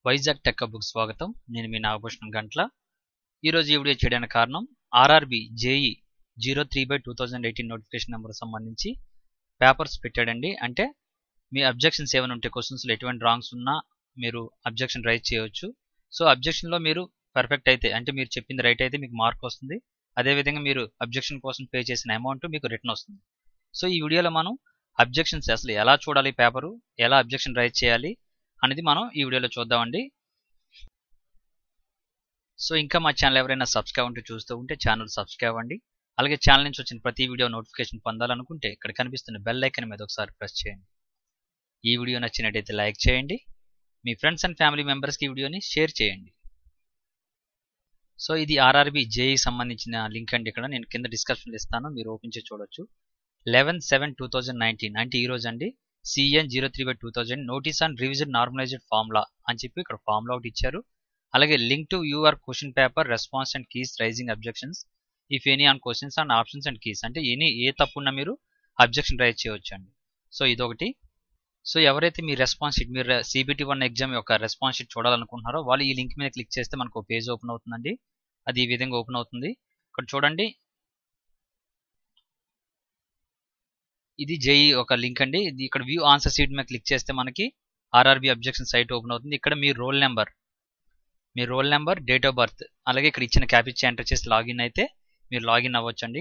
Vizag tech book స్వాగతం నేను మీ నాగభూషణం గంట్ల ఈరోజు ఈ వీడియో చేయడానికి కారణం RRB JE zero three by two thousand eighteen notification number సంబంధించి పేపర్స్ పెట్టాడండి అంటే మీ అబ్జెక్షన్స్ ఏమైనా ఉంటే క్వశ్చన్స్లో ఎటువంటి రాంగ్స్ ఉన్నా మీరు అబ్జెక్షన్ రైజ్ చేయవచ్చు సో అబ్జెక్షన్లో మీరు పర్ఫెక్ట్ అయితే అంటే మీరు చెప్పింది రైట్ అయితే మీకు మార్క్ వస్తుంది అదేవిధంగా మీరు అబ్జెక్షన్ కోసం పే చేసిన అమౌంట్ మీకు రిటర్న్ వస్తుంది సో ఈ వీడియోలో మనం అబ్జెక్షన్స్ అసలు ఎలా చూడాలి పేపరు ఎలా అబ్జెక్షన్ రైజ్ చేయాలి అనేది మనం ఈ వీడియోలో చూద్దామండి సో ఇంకా మా ఛానల్ ఎవరైనా సబ్స్క్రైబ్ ఉంటే చూస్తూ ఉంటే ఛానల్ సబ్స్క్రైబ్ అవ్వండి అలాగే ఛానల్ నుంచి వచ్చిన ప్రతి వీడియో నోటిఫికేషన్ పొందాలనుకుంటే ఇక్కడ కనిపిస్తున్న బెల్ ఐకన్ మీద ఒకసారి ప్రెస్ చేయండి ఈ వీడియో నచ్చినట్టయితే లైక్ చేయండి మీ ఫ్రెండ్స్ అండ్ ఫ్యామిలీ మెంబర్స్కి ఈ వీడియోని షేర్ చేయండి సో ఇది ఆర్ఆర్బి జేఈ సంబంధించిన లింక్ అండి ఇక్కడ నేను కింద డిస్క్రిప్షన్ ఇస్తాను మీరు ఓపెన్ చేసి చూడొచ్చు eleven seven two thousand nineteen అంటే ఈ రోజు అండి CN zero three by two thousand notice on revision normalized formula అని చెప్పి ఇక్కడ ఫార్ములా ఒకటి ఇచ్చారు అలాగే link to your question paper response and keys raising objections if any on questions and options and keys అంటే ఎనీ ఏ తప్పున్నా మీరు అబ్జెక్షన్ రైజ్ చేయవచ్చు అండి సో ఇదొకటి సో ఎవరైతే మీ రెస్పాన్స్ షీట్ మీరు సిబిటి వన్ ఎగ్జామ్ యొక్క రెస్పాన్స్ షీట్ చూడాలనుకుంటున్నారో వాళ్ళు ఈ లింక్ మీద క్లిక్ చేస్తే మనకు పేజ్ ఓపెన్ అవుతుందండి అది ఈ విధంగా ఓపెన్ అవుతుంది ఇక్కడ చూడండి ఇది జేఈ ఒక లింక్ అండి ఇది ఇక్కడ వ్యూ ఆన్సర్ సీట్ మీద క్లిక్ చేస్తే మనకి ఆర్ఆర్బి అబ్జెక్షన్ సైట్ ఓపెన్ అవుతుంది ఇక్కడ మీ రోల్ నెంబర్ మీ roll number date of birth అలాగే ఇక్కడ ఇచ్చిన క్యాపిచ్ ఎంటర్ చేసి లాగిన్ అయితే మీరు లాగిన్ అవ్వచ్చండి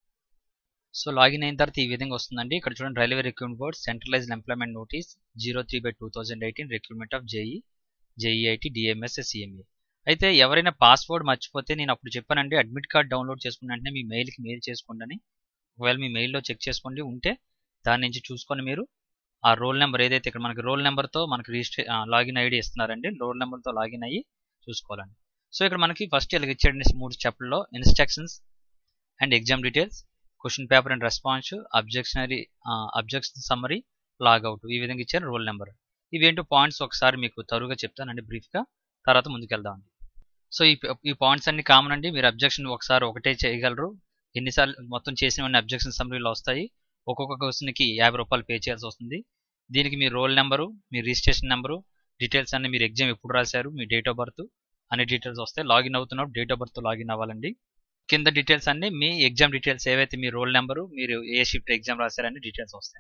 సో లాగిన్ అయిన తర్వాత ఈ విధంగా వస్తుందండి ఇక్కడ చూడండి railway recruitment board centralized employment notice zero three by two thousand eighteen recruitment of JE JE IT DMS CMA అయితే ఎవరైనా పాస్వర్డ్ మర్చిపోతే నేను అప్పుడు చెప్పానండి అడ్మిట్ కార్డ్ డౌన్లోడ్ చేసుకున్న వెంటనే మీ మెయిల్కి మెయిల్ చేసుకోండి ఒకవేళ మీ మెయిల్లో చెక్ చేసుకోండి ఉంటే దాని నుంచి చూసుకొని మీరు ఆ రోల్ నెంబర్ ఏదైతే ఇక్కడ మనకి రోల్ నెంబర్తో మనకి రిజిస్ట్రే లాగిన్ ఐడి ఇస్తున్నారండి రోల్ నెంబర్తో లాగిన్ అయ్యి చూసుకోవాలండి సో ఇక్కడ మనకి ఫస్ట్ ఇలా ఇచ్చాడండి మూడు స్టెప్లలో instructions and exam details question paper and response అబ్జెక్షనరీ అబ్జెక్షన్ సమ్మరీ లాగౌట్ ఈ విధంగా ఇచ్చారు రోల్ నెంబర్ ఇవేంటో పాయింట్స్ ఒకసారి మీకు తరువుగా చెప్తానండి బ్రీఫ్గా తర్వాత ముందుకెళ్దామండి సో ఈ ఈ పాయింట్స్ అన్ని కామన్ అండి మీరు అబ్జెక్షన్ ఒకసారి ఒకటే చేయగలరు ఎన్నిసార్లు మొత్తం చేసినవన్నీ అబ్జెక్షన్ సమ్మరీలో వస్తాయి ఒక్కొక్క క్వశ్చన్కి యాభై రూపాయలు పే చేయాల్సి వస్తుంది దీనికి మీ రోల్ నెంబరు మీ రిజిస్ట్రేషన్ నెంబరు డీటెయిల్స్ అన్ని మీరు ఎగ్జామ్ ఎప్పుడు రాశారు మీ డేట్ ఆఫ్ బర్త్ అనే డీటెయిల్స్ వస్తాయి లాగిన్ అవుతున్నప్పుడు డేట్ ఆఫ్ బర్త్ లాగిన్ అవ్వాలండి కింద డీటెయిల్స్ అన్ని మీ ఎగ్జామ్ డీటెయిల్స్ ఏవైతే మీ రోల్ నెంబరు మీరు ఏ షిఫ్ట్ ఎగ్జామ్ రాశారని డీటెయిల్స్ వస్తాయి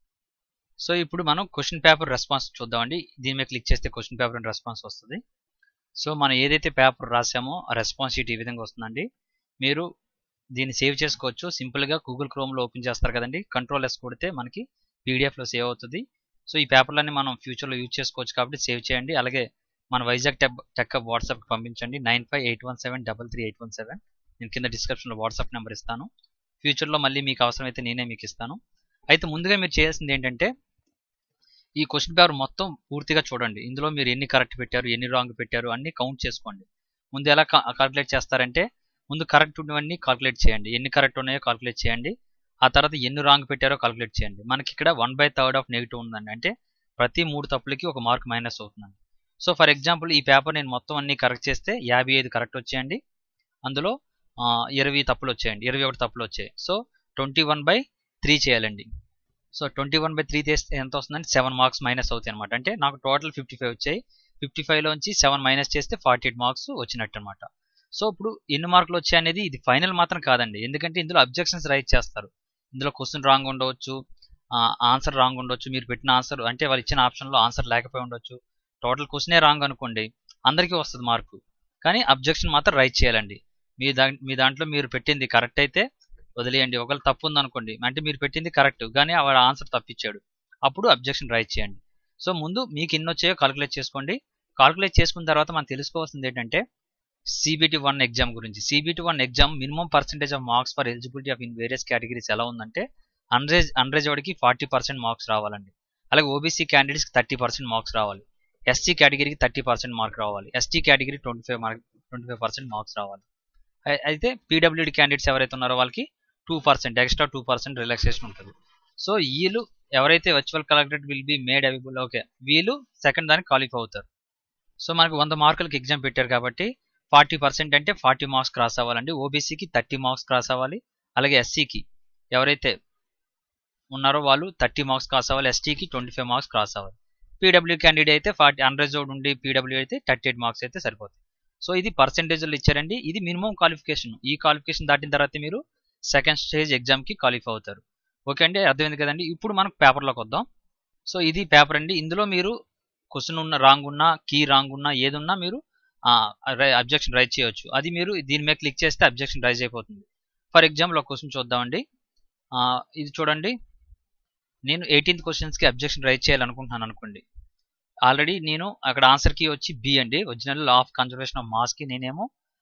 సో ఇప్పుడు మనం క్వశ్చన్ పేపర్ రెస్పాన్స్ చూద్దామండి దీని మీద క్లిక్ చేస్తే క్వశ్చన్ పేపర్ అండ్ రెస్పాన్స్ వస్తుంది సో మనం ఏదైతే పేపర్ రాసామో ఆ రెస్పాన్స్ షీట్ ఈ విధంగా వస్తుందండి మీరు దీన్ని సేవ్ చేసుకోవచ్చు సింపుల్గా గూగుల్ క్రోమ్లో ఓపెన్ చేస్తారు కదండి కంట్రోల్ ఎస్ కొడితే మనకి పీడిఎఫ్లో సేవ్ అవుతుంది సో ఈ పేపర్లన్నీ మనం ఫ్యూచర్లో యూజ్ చేసుకోవచ్చు కాబట్టి సేవ్ చేయండి అలాగే మన వైజాగ్ టెక్ టెక్ వాట్సాప్కి పంపించండి nine five eight one seven double three eight one seven నేను కింద డిస్క్రిప్షన్లో వాట్సాప్ నెంబర్ ఇస్తాను ఫ్యూచర్లో మళ్ళీ మీకు అవసరమైతే నేనే మీకు ఇస్తాను అయితే ముందుగా మీరు చేయాల్సింది ఏంటంటే ఈ క్వశ్చన్ పేపర్ మొత్తం పూర్తిగా చూడండి ఇందులో మీరు ఎన్ని కరెక్ట్ పెట్టారు ఎన్ని రాంగ్ పెట్టారు అన్ని కౌంట్ చేసుకోండి ముందు ఎలా కాల్కులేట్ చేస్తారంటే ముందు కరెక్ట్ ఉన్నవన్నీ కాల్కులేట్ చేయండి ఎన్ని కరెక్ట్ ఉన్నాయో కాల్కులేట్ చేయండి ఆ తర్వాత ఎన్ని రాంగ్ పెట్టారో కాల్కులేట్ చేయండి మనకి ఇక్కడ one by third of negative ఉందండి అంటే ప్రతి మూడు తప్పులకి ఒక మార్క్ మైనస్ అవుతుందండి సో ఫర్ ఎగ్జాంపుల్ ఈ పేపర్ నేను మొత్తం అన్ని కరెక్ట్ చేస్తే యాభై ఐదు కరెక్ట్ వచ్చాయండి అందులో ఇరవై తప్పులు వచ్చాయండి ఇరవై ఒకటి తప్పులు వచ్చాయి so twenty one by three చేయాలండి so twenty one by three తీస్తే ఎంత వస్తుందంటే సెవెన్ మార్క్స్ మైనస్ అవుతాయి అనమాట అంటే నాకు టోటల్ ఫిఫ్టీ ఫైవ్ వచ్చాయి ఫిఫ్టీ ఫైవ్లోంచి సెవెన్ మైనస్ చేస్తే ఫార్టీ ఎయిట్ మార్క్స్ వచ్చినట్టు అనమాట సో ఇప్పుడు ఎన్ని మార్కులు వచ్చాయి అనేది ఇది ఫైనల్ మాత్రం కాదండి ఎందుకంటే ఇందులో అబ్జెక్షన్స్ రైట్ చేస్తారు ఇందులో క్వశ్చన్ రాంగ్ ఉండవచ్చు ఆన్సర్ రాంగ్ ఉండొచ్చు మీరు పెట్టిన ఆన్సర్ అంటే వాళ్ళు ఇచ్చిన ఆప్షన్లో ఆన్సర్ లేకపోయి ఉండొచ్చు టోటల్ క్వశ్చనే రాంగ్ అనుకోండి అందరికీ వస్తుంది మార్కు కానీ అబ్జెక్షన్ మాత్రం రైట్ చేయాలండి మీ దా మీ దాంట్లో మీరు పెట్టింది కరెక్ట్ అయితే వదిలేయండి ఒకవేళ తప్పు ఉందనుకోండి అంటే మీరు పెట్టింది కరెక్ట్ కానీ వాడు ఆన్సర్ తప్పిచ్చాడు అప్పుడు అబ్జెక్షన్ రైట్ చేయండి సో ముందు మీకు ఎన్ని వచ్చాయో కాల్కులేట్ చేసుకోండి కాల్కులేట్ చేసుకున్న తర్వాత మనం తెలుసుకోవాల్సింది ఏంటంటే సిబిటి వన్ ఎగ్జామ్ గురించి CBT one exam minimum percentage of marks for eligibility of in various categories ఎలా ఉందంటే అన్రేజ్ అన్రేజ్ వాడికి ఫార్టీ పర్సెంట్ మార్క్స్ రావాలండి అలాగే ఓబీసీ క్యాండిడేట్స్కి థర్టీ పర్సెంట్ మార్క్స్ రావాలి ఎస్సీ కేటగిరీకి థర్టీ పర్సెంట్ మార్క్ రావాలి ST category twenty five mark twenty five percent marks రావాలి అయితే పీడబ్ల్యూడి క్యాండిడేట్స్ ఎవరైతే ఉన్నారో వాళ్ళకి two percent extra two percent relaxation ఉంటుంది సో వీళ్ళు ఎవరైతే virtual collected will be made available okay వీళ్ళు సెకండ్ దానికి క్వాలిఫై అవుతారు సో మనకు వంద మార్కులకి ఎగ్జామ్ పెట్టారు కాబట్టి ఫార్టీ పర్సెంట్ అంటే ఫార్టీ మార్క్స్ క్రాస్ అవ్వాలండి ఓబీసీకి థర్టీ మార్క్స్ క్రాస్ అవ్వాలి అలాగే ఎస్సీకి ఎవరైతే ఉన్నారో వాళ్ళు థర్టీ మార్క్స్ క్రాస్ అవ్వాలి ఎస్టీకి ట్వంటీ ఫైవ్ మార్క్స్ క్రాస్ అవ్వాలి పీడబ్ల్యూ క్యాండిడేట్ అయితే ఫార్టీ అన్రిజర్వ్డ్ ఉండి పీడబ్ల్యూ అయితే థర్టీ ఎయిట్ మార్క్స్ అయితే సరిపోతుంది సో ఇది పర్సెంటేజ్లు ఇచ్చారండి ఇది మినిమం క్వాలిఫికేషన్ ఈ క్వాలిఫికేషన్ దాటిన తర్వాత మీరు సెకండ్ స్టేజ్ ఎగ్జామ్కి క్వాలిఫై అవుతారు ఓకే అండి అర్థమైంది కదండి ఇప్పుడు మనకు పేపర్లోకి వద్దాం సో ఇది పేపర్ అండి ఇందులో మీరు క్వశ్చన్ ఉన్న రాంగ్ ఉన్నా కీ రాంగ్ ఉన్నా ఏది ఉన్నా మీరు అబ్జెక్షన్ రైజ్ చేయొచ్చు అది మీరు దీని మీద క్లిక్ చేస్తే అబ్జెక్షన్ రైజ్ అయిపోతుంది ఫర్ ఎగ్జాంపుల్ ఒక క్వశ్చన్ చూద్దామండి ఇది చూడండి నేను ఎయిటీన్త్ క్వశ్చన్స్కి అబ్జెక్షన్ రైజ్ చేయాలనుకుంటున్నాను అనుకోండి ఆల్రెడీ నేను అక్కడ ఆన్సర్ కి వచ్చి బి అండి original law of conservation of మాస్కి నేనేమో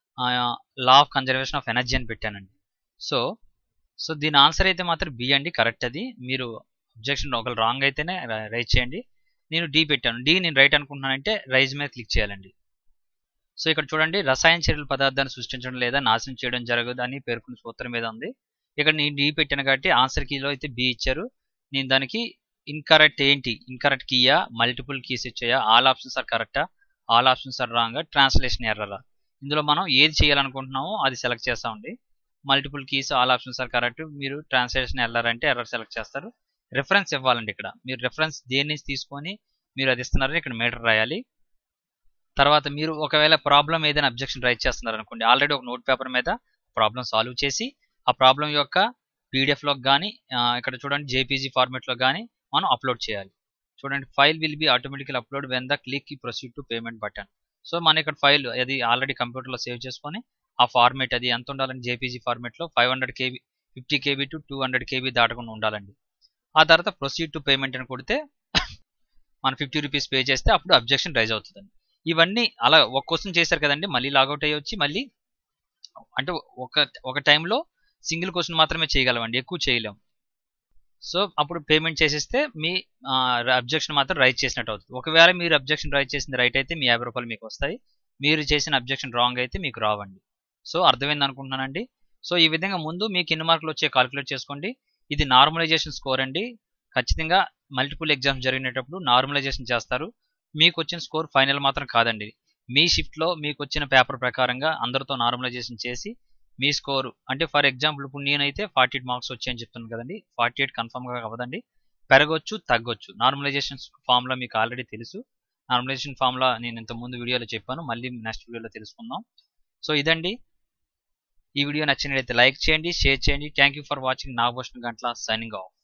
law of conservation of energy అని పెట్టానండి సో సో దీని ఆన్సర్ అయితే మాత్రం బి అండి కరెక్ట్ అది మీరు అబ్జెక్షన్ ఒకవేళ రాంగ్ అయితేనే రైజ్ చేయండి నేను డి పెట్టాను డి నేను రైట్ అనుకుంటున్నానంటే రైజ్ మీద క్లిక్ చేయాలండి సో ఇక్కడ చూడండి రసాయన చర్యల పదార్థాన్ని సృష్టించడం లేదా నాశనం చేయడం జరగదు అని పేర్కొన్న సూత్రం మీద ఉంది ఇక్కడ నేను డి పెట్టాను కాబట్టి ఆన్సర్ కీలో అయితే బి ఇచ్చారు నేను దానికి ఇన్కరెక్ట్ ఏంటి ఇన్కరెక్ట్ కీయా మల్టిపుల్ కీస్ ఇచ్చాయా ఆల్ ఆప్షన్స్ ఆర్ కరెక్టా all options are wrong translation ఎర్రరా ఇందులో మనం ఏది చేయాలనుకుంటున్నామో అది సెలెక్ట్ చేస్తామండి multiple keys all options are correct మీరు ట్రాన్స్లేషన్ ఎర్రర్ అంటే ఎర్రర్ సెలెక్ట్ చేస్తారు రెఫరెన్స్ ఇవ్వాలండి ఇక్కడ మీరు రెఫరెన్స్ దేని నుంచి తీసుకొని మీరు అది ఇస్తున్నారని ఇక్కడ మీటర్ రాయాలి తర్వాత మీరు ఒకవేళ ప్రాబ్లం ఏదైనా అబ్జెక్షన్ రైట్ చేస్తున్నారు అనుకోండి ఆల్రెడీ ఒక నోట్ పేపర్ మీద ప్రాబ్లం సాల్వ్ చేసి ఆ ప్రాబ్లం యొక్క పీడిఎఫ్లోకి కానీ ఇక్కడ చూడండి జేపీజీ ఫార్మేట్లో కానీ మనం అప్లోడ్ చేయాలి చూడండి file will be automatical upload when the click proceed to payment button so మన ఇక్కడ ఫైల్ అది ఆల్రెడీ కంప్యూటర్లో సేవ్ చేసుకొని ఆ ఫార్మేట్ అది ఎంత ఉండాలని జేపీజీ ఫార్మేట్లో five hundred KB fifty KB to two hundred KB దాటకుండా ఉండాలండి ఆ తర్వాత ప్రొసీడ్ టు పేమెంట్ అని కొడితే మన ఫిఫ్టీ రూపీస్ పే చేస్తే అప్పుడు అబ్జెక్షన్ రైజ్ అవుతుందండి ఇవన్నీ అలా ఒక క్వశ్చన్ చేశారు కదండి మళ్ళీ లాగౌట్ అయ్యి వచ్చి మళ్ళీ అంటే ఒక ఒక టైంలో సింగిల్ క్వశ్చన్ మాత్రమే చేయగలమండి ఎక్కువ చేయలేము సో అప్పుడు పేమెంట్ చేసేస్తే మీ అబ్జెక్షన్ మాత్రం రైట్ చేసినట్టు అవుతుంది ఒకవేళ మీరు అబ్జెక్షన్ రైట్ చేసింది రైట్ అయితే మీ యాభై రూపాయలు మీకు వస్తాయి మీరు చేసిన అబ్జెక్షన్ రాంగ్ అయితే మీకు రావండి సో అర్థమైంది అనుకుంటున్నానండి సో ఈ విధంగా ముందు మీకు ఎన్ని మార్కులు వచ్చే కాలిక్యులేట్ చేసుకోండి ఇది నార్మలైజేషన్ స్కోర్ అండి ఖచ్చితంగా మల్టిపుల్ ఎగ్జామ్స్ జరిగినప్పుడు నార్మలైజేషన్ చేస్తారు మీకు వచ్చిన స్కోర్ ఫైనల్ మాత్రం కాదండి మీ షిఫ్ట్లో మీకు వచ్చిన పేపర్ ప్రకారంగా అందరితో నార్మలైజేషన్ చేసి మీ స్కోరు అంటే ఫర్ ఎగ్జాంపుల్ ఇప్పుడు నేనైతే ఫార్టీ ఎయిట్ మార్క్స్ వచ్చాయని చెప్తున్నాను కదండి ఫార్టీ ఎయిట్ కన్ఫర్మ్గా అవ్వదండి పెరగొచ్చు తగ్గొచ్చు నార్మలైజేషన్ ఫామ్లో మీకు ఆల్రెడీ తెలుసు నార్మలైజేషన్ ఫామ్లో నేను ఇంత ముందు వీడియోలో చెప్పాను మళ్ళీ నెక్స్ట్ వీడియోలో తెలుసుకుందాం సో ఇదండి ఈ వీడియో నచ్చినట్లయితే లైక్ చేయండి షేర్ చేయండి thank you for watching Nagabhushan Gantla signing of